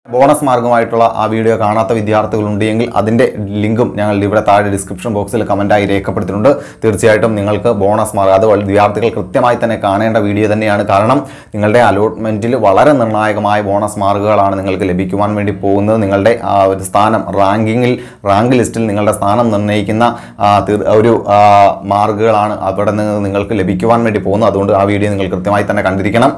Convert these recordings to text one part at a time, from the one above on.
bonus മാർഗമായിട്ടുള്ള ആ video കാണാത്ത വിദ്യാർത്ഥികളുണ്ടെങ്കിൽ അതിൻ്റെ ലിങ്കും ഞങ്ങൾ ഇവിടെ താഴെ ഡിസ്ക്രിപ്ഷൻ ബോക്സിൽ കമൻറ്റായി രേഖപ്പെടുത്തിയിട്ടുണ്ട് തീർച്ചയായിട്ടും നിങ്ങൾക്ക് ബോണസ് മാർഗ് അത് വൾ- വിദ്യാർത്ഥികൾ കൃത്യമായി തന്നെ കാണേണ്ട വീഡിയോ തന്നെയാണ് കാരണം നിങ്ങളുടെ അലോട്ട്മെൻറ്റിൽ വളരെ നിർണായകമായ ബോണസ് മാർക്കുകളാണ് നിങ്ങൾക്ക് ലഭിക്കുവാൻ വേണ്ടി പോകുന്നത് നിങ്ങളുടെ ആ ഒരു സ്ഥാനം റാങ്കിങ്ങിൽ റാങ്ക് ലിസ്റ്റിൽ നിങ്ങളുടെ സ്ഥാനം നിർണ്ണയിക്കുന്ന ആ, തീർ- ഒരു ആ, മാർക്കുകളാണ് അവിടെ നിന്ന് നിങ്ങൾക്ക് ലഭിക്കുവാൻ വേണ്ടി പോകുന്നത് അതുകൊണ്ട് ആ വീഡിയോ നിങ്ങൾ കൃത്യമായി തന്നെ കണ്ടിരിക്കണം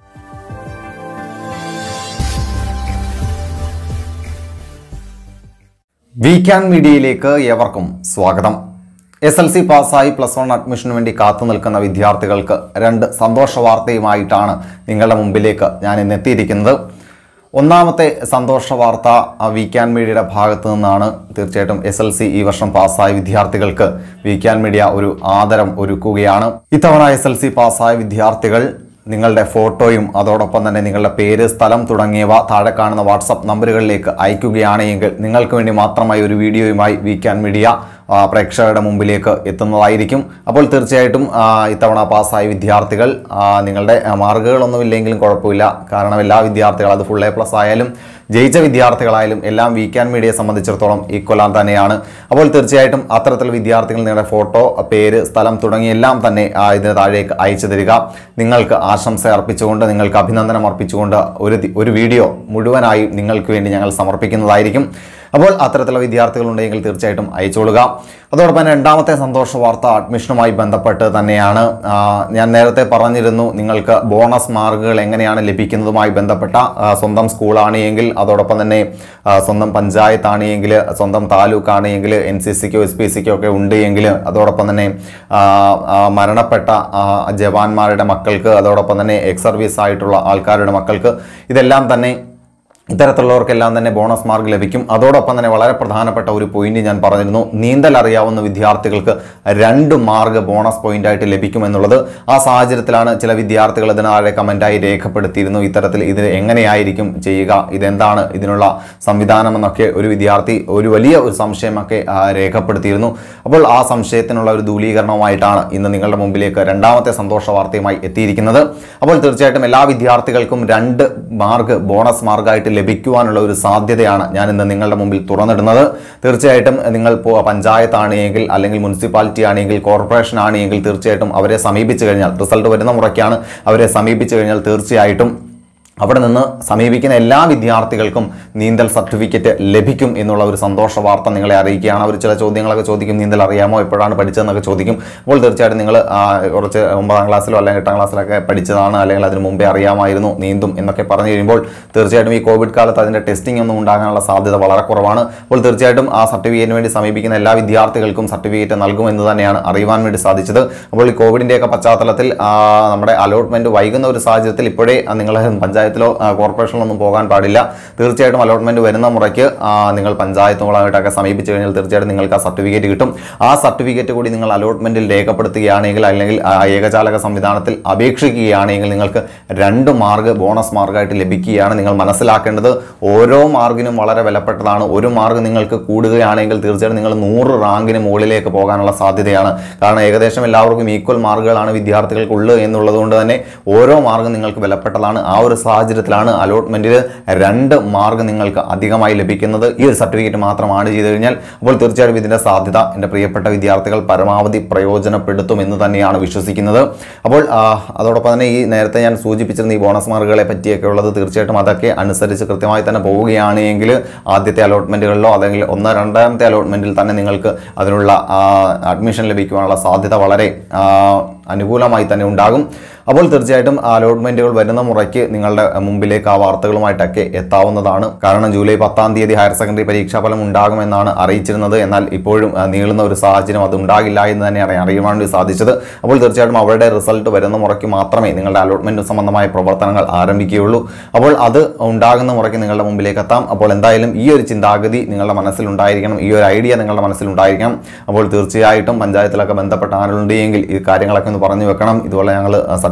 വീക്കാൻ മീഡിയയിലേക്ക് ഏവർക്കും സ്വാഗതം എസ് എൽ സി പാസ്സായി പ്ലസ് വൺ അഡ്മിഷന് വേണ്ടി കാത്തു നിൽക്കുന്ന വിദ്യാർത്ഥികൾക്ക് രണ്ട് സന്തോഷ വാർത്തയുമായിട്ടാണ് നിങ്ങളുടെ മുമ്പിലേക്ക് ഞാൻ ഇന്ന് എത്തിയിരിക്കുന്നത് ഒന്നാമത്തെ സന്തോഷ വാർത്ത ആ വീക്കാൻ മീഡിയയുടെ ഭാഗത്തു നിന്നാണ് തീർച്ചയായിട്ടും എസ് എൽ സി ഈ വർഷം പാസ്സായ വിദ്യാർത്ഥികൾക്ക് വീക്കാൻ മീഡിയ ഒരു ആദരം ഒരുക്കുകയാണ് ഇത്തവണ എസ് എൽ സി പാസ്സായ വിദ്യാർത്ഥികൾ നിങ്ങളുടെ ഫോട്ടോയും അതോടൊപ്പം തന്നെ നിങ്ങളുടെ പേര് സ്ഥലം തുടങ്ങിയവ താഴെ കാണുന്ന വാട്സപ്പ് നമ്പറുകളിലേക്ക് അയക്കുകയാണെങ്കിൽ നിങ്ങൾക്ക് വേണ്ടി മാത്രമായി ഒരു വീഡിയോയുമായി വീക്കാൻ മീഡിയ ആ, പ്രേക്ഷകരുടെ മുമ്പിലേക്ക് എത്തുന്നതായിരിക്കും അപ്പോൾ തീർച്ചയായിട്ടും ആ, ഇത്തവണ പാസ്സായ വിദ്യാർത്ഥികൾ ആ, നിങ്ങളുടെ ആ, മാർക്കുകളൊന്നുമില്ലെങ്കിലും കുഴപ്പമില്ല കാരണം എല്ലാ വിദ്യാർത്ഥികളും അത് ഫുൾ എ പ്ലസ് ആയാലും ജയിച്ച വിദ്യാർത്ഥികളായാലും എല്ലാം വീക്കാൻ മീഡിയയെ സംബന്ധിച്ചിടത്തോളം ഈക്വലാൻ തന്നെയാണ് അപ്പോൾ തീർച്ചയായിട്ടും അത്തരത്തിൽ വിദ്യാർത്ഥികൾ നിങ്ങളുടെ ഫോട്ടോ പേര് സ്ഥലം തുടങ്ങി എല്ലാം തന്നെ ആ, ഇതിന് താഴേക്ക് അയച്ചു തരിക നിങ്ങൾക്ക് ആശംസ അർപ്പിച്ചുകൊണ്ട് നിങ്ങൾക്ക് അഭിനന്ദനം അർപ്പിച്ചുകൊണ്ട് ഒരു ദി- ഒരു വീഡിയോ മുഴുവനായി നിങ്ങൾക്ക് വേണ്ടി ഞങ്ങൾ സമർപ്പിക്കുന്നതായിരിക്കും അപ്പോൾ അത്തരത്തിലുള്ള വിദ്യാർത്ഥികളുണ്ടെങ്കിൽ തീർച്ചയായിട്ടും അയച്ചോളുക അതോടൊപ്പം തന്നെ രണ്ടാമത്തെ സന്തോഷ വാർത്ത അഡ്മിഷനുമായി ബന്ധപ്പെട്ട് തന്നെയാണ് ആ, ഞാൻ നേരത്തെ പറഞ്ഞിരുന്നു നിങ്ങൾക്ക് ബോണസ് മാർക്കുകൾ എങ്ങനെയാണ് ലഭിക്കുന്നതുമായി ബന്ധപ്പെട്ട ആ, സ്വന്തം സ്കൂളാണ് എങ്കിൽ അതോടൊപ്പം തന്നെ ആ, സ്വന്തം പഞ്ചായത്താണ് എങ്കിൽ സ്വന്തം താലൂക്ക് ആണ് എങ്കിൽ എൻ സി സിക്കോ എസ് പി സിക്കോ ഒക്കെ ഉണ്ട് എങ്കിൽ അതോടൊപ്പം തന്നെ ആ, ആ, മരണപ്പെട്ട ആ, ജവാന്മാരുടെ മക്കൾക്ക് അതോടൊപ്പം തന്നെ എക്സ് സർവീസ് ആയിട്ടുള്ള ആൾക്കാരുടെ മക്കൾക്ക് ഇതെല്ലാം തന്നെ ഇത്തരത്തിലുള്ളവർക്കെല്ലാം തന്നെ ബോണസ് മാർക്ക് ലഭിക്കും അതോടൊപ്പം തന്നെ വളരെ പ്രധാനപ്പെട്ട ഒരു പോയിന്റ് ഞാൻ പറഞ്ഞിരുന്നു നീന്തൽ അറിയാവുന്ന വിദ്യാർത്ഥികൾക്ക് രണ്ട് മാർക്ക് ബോണസ് പോയിന്റ് ആയിട്ട് ലഭിക്കുമെന്നുള്ളത് ആ സാഹചര്യത്തിലാണ് ചില വിദ്യാർത്ഥികൾ ഇതിന് താഴെ കമന്റായി രേഖപ്പെടുത്തിയിരുന്നു ഇത്തരത്തിൽ ഇത് എങ്ങനെയായിരിക്കും ചെയ്യുക ഇതെന്താണ് ഇതിനുള്ള സംവിധാനം എന്നൊക്കെ ഒരു വിദ്യാർത്ഥി ഒരു വലിയ ഒരു സംശയമൊക്കെ ആ, രേഖപ്പെടുത്തിയിരുന്നു അപ്പോൾ ആ സംശയത്തിനുള്ള ഒരു ദൂലീകരണവുമായിട്ടാണ് ഇന്ന് നിങ്ങളുടെ മുമ്പിലേക്ക് രണ്ടാമത്തെ സന്തോഷ വാർത്തയുമായി എത്തിയിരിക്കുന്നത് അപ്പോൾ തീർച്ചയായിട്ടും എല്ലാ വിദ്യാർത്ഥികൾക്കും രണ്ട് മാർക്ക് ബോണസ് മാർക്കായിട്ട് ലഭിക്കുവാനുള്ള ഒരു സാധ്യതയാണ് ഞാൻ ഇന്ന് നിങ്ങളുടെ മുമ്പിൽ തുറന്നിടുന്നത് തീർച്ചയായിട്ടും നിങ്ങൾ ഇപ്പോൾ പഞ്ചായത്താണ് എങ്കിൽ അല്ലെങ്കിൽ മുനിസിപ്പാലിറ്റി ആണെങ്കിൽ കോർപ്പറേഷൻ ആണ് എങ്കിൽ തീർച്ചയായിട്ടും അവരെ സമീപിച്ചു കഴിഞ്ഞാൽ റിസൾട്ട് വരുന്ന മുറയ്ക്കാണ് അവരെ സമീപിച്ചു കഴിഞ്ഞാൽ തീർച്ചയായിട്ടും അവിടെ നിന്ന് സമീപിക്കുന്ന എല്ലാ വിദ്യാർത്ഥികൾക്കും നീന്തൽ സർട്ടിഫിക്കറ്റ് ലഭിക്കും എന്നുള്ള ഒരു സന്തോഷ വാർത്ത നിങ്ങളെ അറിയിക്കുകയാണ് അവർ ചില ചോദ്യങ്ങളൊക്കെ ചോദിക്കും നീന്തൽ അറിയാമോ എപ്പോഴാണ് പഠിച്ചതെന്നൊക്കെ ചോദിക്കും അപ്പോൾ തീർച്ചയായിട്ടും നിങ്ങൾ കുറച്ച് ഒമ്പതാം ക്ലാസ്സിലോ അല്ലെങ്കിൽ എട്ടാം ക്ലാസ്സിലൊക്കെ പഠിച്ചതാണ് അല്ലെങ്കിൽ അതിന് മുമ്പേ അറിയാമായിരുന്നു നീന്തും എന്നൊക്കെ പറഞ്ഞു കഴിയുമ്പോൾ തീർച്ചയായിട്ടും ഈ കോവിഡ് കാലത്ത് അതിൻ്റെ ടെസ്റ്റിംഗ് ഒന്നും ഉണ്ടാകാനുള്ള സാധ്യത വളരെ കുറവാണ് അപ്പോൾ തീർച്ചയായിട്ടും ആ സർട്ടിഫിക്കറ്റിന് വേണ്ടി സമീപിക്കുന്ന എല്ലാ വിദ്യാർത്ഥികൾക്കും സർട്ടിഫിക്കറ്റ് നൽകുമെന്ന് തന്നെയാണ് അറിയുവാൻ വേണ്ടി സാധിച്ചത് അപ്പോൾ ഈ കോവിഡിൻ്റെയൊക്കെ പശ്ചാത്തലത്തിൽ ആ, നമ്മുടെ അലോട്ട്മെന്റ് വൈകുന്ന ഒരു സാഹചര്യത്തിൽ ഇപ്പോഴേ നിങ്ങൾ പഞ്ചായത്തിലോ ആ, കോർപ്പറേഷനിലോ ഒന്നും പോകാൻ പാടില്ല തീർച്ചയായിട്ടും അലോട്ട്മെന്റ് വരുന്ന മുറയ്ക്ക് ആ, നിങ്ങൾ പഞ്ചായത്തുകളായിട്ടൊക്കെ സമീപിച്ചു കഴിഞ്ഞാൽ തീർച്ചയായിട്ടും നിങ്ങൾക്ക് ആ സർട്ടിഫിക്കറ്റ് കിട്ടും ആ സർട്ടിഫിക്കറ്റ് കൂടി നിങ്ങൾ അലോട്ട്മെന്റിൽ രേഖപ്പെടുത്തുകയാണെങ്കിൽ അല്ലെങ്കിൽ ആ ഏകജാലക സംവിധാനത്തിൽ അപേക്ഷിക്കുകയാണെങ്കിൽ നിങ്ങൾക്ക് രണ്ട് മാർക്ക് ബോണസ് മാർക്കായിട്ട് ലഭിക്കുകയാണ് നിങ്ങൾ മനസ്സിലാക്കേണ്ടത് ഓരോ മാർക്കിനും വളരെ വിലപ്പെട്ടതാണ് ഒരു മാർക്ക് നിങ്ങൾക്ക് കൂടുകയാണെങ്കിൽ തീർച്ചയായിട്ടും നിങ്ങൾ നൂറ് റാങ്കിന് മുകളിലേക്ക് പോകാനുള്ള സാധ്യതയാണ് കാരണം ഏകദേശം എല്ലാവർക്കും ഈക്വൽ മാർക്കുകളാണ് വിദ്യാർത്ഥികൾക്കുള്ളത് എന്നുള്ളത് കൊണ്ട് തന്നെ ഓരോ മാർക്കും നിങ്ങൾക്ക് വിലപ്പെട്ടതാണ് ആ ഒരു സാഹചര്യത്തിലാണ് അലോട്ട്മെന്റിൽ രണ്ട് മാർക്ക് നിങ്ങൾക്ക് അധികമായി ലഭിക്കുന്നത് ഈ ഒരു സർട്ടിഫിക്കറ്റ് മാത്രമാണ് ചെയ്തു കഴിഞ്ഞാൽ അപ്പോൾ തീർച്ചയായിട്ടും ഇതിന്റെ സാധ്യത എൻ്റെ പ്രിയപ്പെട്ട വിദ്യാർത്ഥികൾ പരമാവധി പ്രയോജനപ്പെടുത്തും എന്ന് തന്നെയാണ് വിശ്വസിക്കുന്നത് അപ്പോൾ ആ, അതോടൊപ്പം തന്നെ ഈ നേരത്തെ ഞാൻ സൂചിപ്പിച്ചിരുന്ന ഈ ബോണസ് മാർക്കുകളെ പറ്റിയൊക്കെ ഉള്ളത് തീർച്ചയായിട്ടും അതൊക്കെ അനുസരിച്ച് കൃത്യമായി തന്നെ പോവുകയാണ് എങ്കിൽ ആദ്യത്തെ അലോട്ട്മെന്റുകളിലോ അല്ലെങ്കിൽ ഒന്ന് രണ്ടാമത്തെ അലോട്ട്മെന്റിൽ തന്നെ നിങ്ങൾക്ക് അതിനുള്ള അഡ്മിഷൻ ലഭിക്കുവാനുള്ള സാധ്യത വളരെ ആ, അനുകൂലമായി തന്നെ ഉണ്ടാകും അപ്പോൾ തീർച്ചയായിട്ടും അലോട്ട്മെന്റുകൾ വരുന്ന മുറയ്ക്ക് നിങ്ങളുടെ മുമ്പിലേക്ക് ആ വാർത്തകളുമായിട്ടൊക്കെ എത്താവുന്നതാണ് കാരണം ജൂലൈ പത്താം തീയതി ഹയർ സെക്കൻഡറി പരീക്ഷാ ഫലം ഉണ്ടാകുമെന്നാണ് അറിയിച്ചിരുന്നത് എന്നാൽ ഇപ്പോഴും ആ, നീളുന്ന ഒരു സാഹചര്യം അത് ഉണ്ടാകില്ല എന്ന് തന്നെയാണ് അറിയുവാൻ വേണ്ടി സാധിച്ചത് അപ്പോൾ തീർച്ചയായിട്ടും അവരുടെ റിസൾട്ട് വരുന്ന മുറയ്ക്ക് മാത്രമേ നിങ്ങളുടെ അലോട്ട്മെന്റ് സംബന്ധമായ പ്രവർത്തനങ്ങൾ ആരംഭിക്കുകയുള്ളൂ അപ്പോൾ അത് ഉണ്ടാകുന്ന മുറയ്ക്ക് നിങ്ങളുടെ മുമ്പിലേക്ക് എത്താം അപ്പോൾ എന്തായാലും ഈ ഒരു ചിന്താഗതി നിങ്ങളുടെ മനസ്സിലുണ്ടായിരിക്കണം ഈ ഒരു ഐഡിയ നിങ്ങളുടെ മനസ്സിലുണ്ടായിരിക്കണം അപ്പോൾ തീർച്ചയായിട്ടും പഞ്ചായത്തിലൊക്കെ ബന്ധപ്പെട്ട ആളുണ്ടെങ്കിൽ ഈ കാര്യങ്ങളൊക്കെ ഒന്ന് പറഞ്ഞു വെക്കണം ഇതുപോലെ ഞങ്ങൾ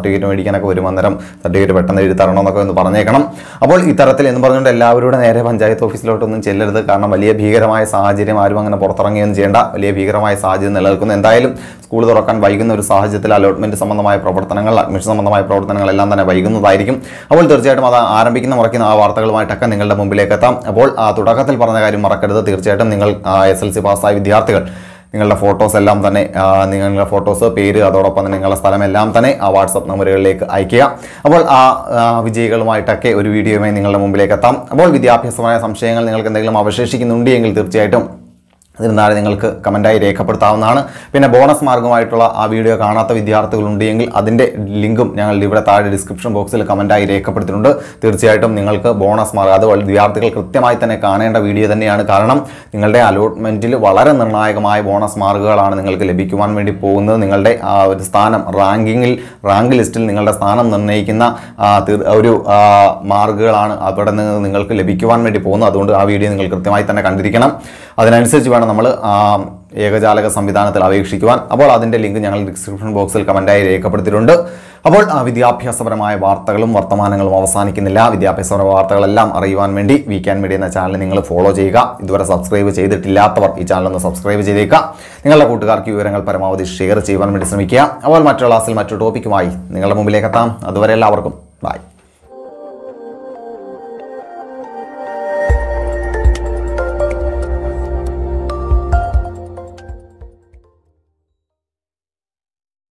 സർട്ടിഫിക്കറ്റ് മേടിക്കാനൊക്കെ വരും അന്നേരം സർട്ടിഫിക്കറ്റ് പെട്ടെന്ന് എഴുതി തരണമെന്നൊക്കെ ഒന്ന് പറഞ്ഞേക്കണം അപ്പോൾ ഇത്തരത്തിൽ എന്ന് പറഞ്ഞുകൊണ്ട് എല്ലാവരുടെ നേരെ പഞ്ചായത്ത് ഓഫീസിലോട്ടൊന്നും ചെല്ലരുത് കാരണം വലിയ ഭീകരമായ സാഹചര്യം ആരും അങ്ങനെ പുറത്തിറങ്ങുകയൊന്നും ചെയ്യേണ്ട വലിയ ഭീകരമായ സാഹചര്യം നിലനിൽക്കുന്നു എന്തായാലും സ്കൂൾ തുറക്കാൻ വൈകുന്ന ഒരു സാഹചര്യത്തിൽ അലോട്ട്മെന്റ് സംബന്ധമായ പ്രവർത്തനങ്ങൾ അഡ്മിഷൻ സംബന്ധമായ പ്രവർത്തനങ്ങൾ എല്ലാം തന്നെ വൈകുന്നതായിരിക്കും അപ്പോൾ തീർച്ചയായിട്ടും അത് ആരംഭിക്കുന്ന മുറയ്ക്കുന്ന ആ വാർത്തകളുമായിട്ടൊക്കെ നിങ്ങളുടെ മുമ്പിലേക്ക് എത്താം അപ്പോൾ ആ തുടക്കത്തിൽ പറഞ്ഞ കാര്യം മറക്കരുത് തീർച്ചയായിട്ടും നിങ്ങൾ എസ് എൽ സി പാസ്സായ വിദ്യാർത്ഥികൾ നിങ്ങളുടെ ഫോട്ടോസ് എല്ലാം തന്നെ ആ, നിങ്ങളുടെ ഫോട്ടോസ് പേര് അതോടൊപ്പം തന്നെ നിങ്ങളുടെ സ്ഥലം എല്ലാം തന്നെ ആ വാട്സപ്പ് നമ്പറുകളിലേക്ക് അയയ്ക്കുക അപ്പോൾ ആ ആ, വിജയികളുമായിട്ടൊക്കെ ഒരു വീഡിയോയുമായി നിങ്ങളുടെ മുമ്പിലേക്ക് എത്താം അപ്പോൾ വിദ്യാഭ്യാസമായ സംശയങ്ങൾ നിങ്ങൾക്ക് എന്തെങ്കിലും അവശേഷിക്കുന്നുണ്ട് എങ്കിൽ തീർച്ചയായിട്ടും അതിന് താഴെ നിങ്ങൾക്ക് കമൻറ്റായി രേഖപ്പെടുത്താവുന്നതാണ് പിന്നെ ബോണസ് മാർഗമായിട്ടുള്ള ആ വീഡിയോ കാണാത്ത വിദ്യാർത്ഥികളുണ്ടെങ്കിൽ അതിൻ്റെ ലിങ്കും ഞങ്ങൾ ഇവിടെ താഴെ ഡിസ്ക്രിപ്ഷൻ ബോക്സിൽ കമൻറ്റായി രേഖപ്പെടുത്തിയിട്ടുണ്ട് തീർച്ചയായിട്ടും നിങ്ങൾക്ക് ബോണസ് മാർഗം അത് വിദ്യാർത്ഥികൾ കൃത്യമായി തന്നെ കാണേണ്ട വീഡിയോ തന്നെയാണ് കാരണം നിങ്ങളുടെ അലോട്ട്മെൻറ്റിൽ വളരെ നിർണായകമായ ബോണസ് മാർക്കുകളാണ് നിങ്ങൾക്ക് ലഭിക്കുവാൻ വേണ്ടി പോകുന്നത് നിങ്ങളുടെ ആ ഒരു സ്ഥാനം റാങ്കിങ്ങിൽ റാങ്ക് ലിസ്റ്റിൽ നിങ്ങളുടെ സ്ഥാനം നിർണ്ണയിക്കുന്ന ആ, തീർ- ഒരു ആ, മാർക്കുകളാണ് അവിടെ നിന്ന് നിങ്ങൾക്ക് ലഭിക്കുവാൻ വേണ്ടി പോകുന്നത് അതുകൊണ്ട് ആ വീഡിയോ നിങ്ങൾ കൃത്യമായി തന്നെ കണ്ടിരിക്കണം അതിനനുസരിച്ച് വേണം നമ്മൾ ഏകജാലക സംവിധാനത്തിൽ അപേക്ഷിക്കുവാൻ അപ്പോൾ അതിൻ്റെ ലിങ്ക് ഞങ്ങൾ ഡിസ്ക്രിപ്ഷൻ ബോക്സിൽ കമൻറ്റായി രേഖപ്പെടുത്തിയിട്ടുണ്ട് അപ്പോൾ ആ വിദ്യാഭ്യാസപരമായ വാർത്തകളും വർത്തമാനങ്ങളും അവസാനിക്കുന്നില്ല വിദ്യാഭ്യാസപരമായ വാർത്തകളെല്ലാം അറിയുവാൻ വേണ്ടി വീക്കാൻ മീഡിയ എന്ന ചാനൽ നിങ്ങൾ ഫോളോ ചെയ്യുക ഇതുവരെ സബ്സ്ക്രൈബ് ചെയ്തിട്ടില്ലാത്തവർ ഈ ചാനൽ ഒന്ന് സബ്സ്ക്രൈബ് ചെയ്തേക്കുക നിങ്ങളുടെ കൂട്ടുകാർക്ക് ഈ വിവരങ്ങൾ പരമാവധി ഷെയർ ചെയ്യുവാൻ വേണ്ടി ശ്രമിക്കുക അപ്പോൾ മറ്റു ക്ലാസ്സിൽ മറ്റു ടോപ്പിക്കുമായി നിങ്ങളുടെ മുമ്പിലേക്ക് എത്താം അതുവരെ എല്ലാവർക്കും ബൈ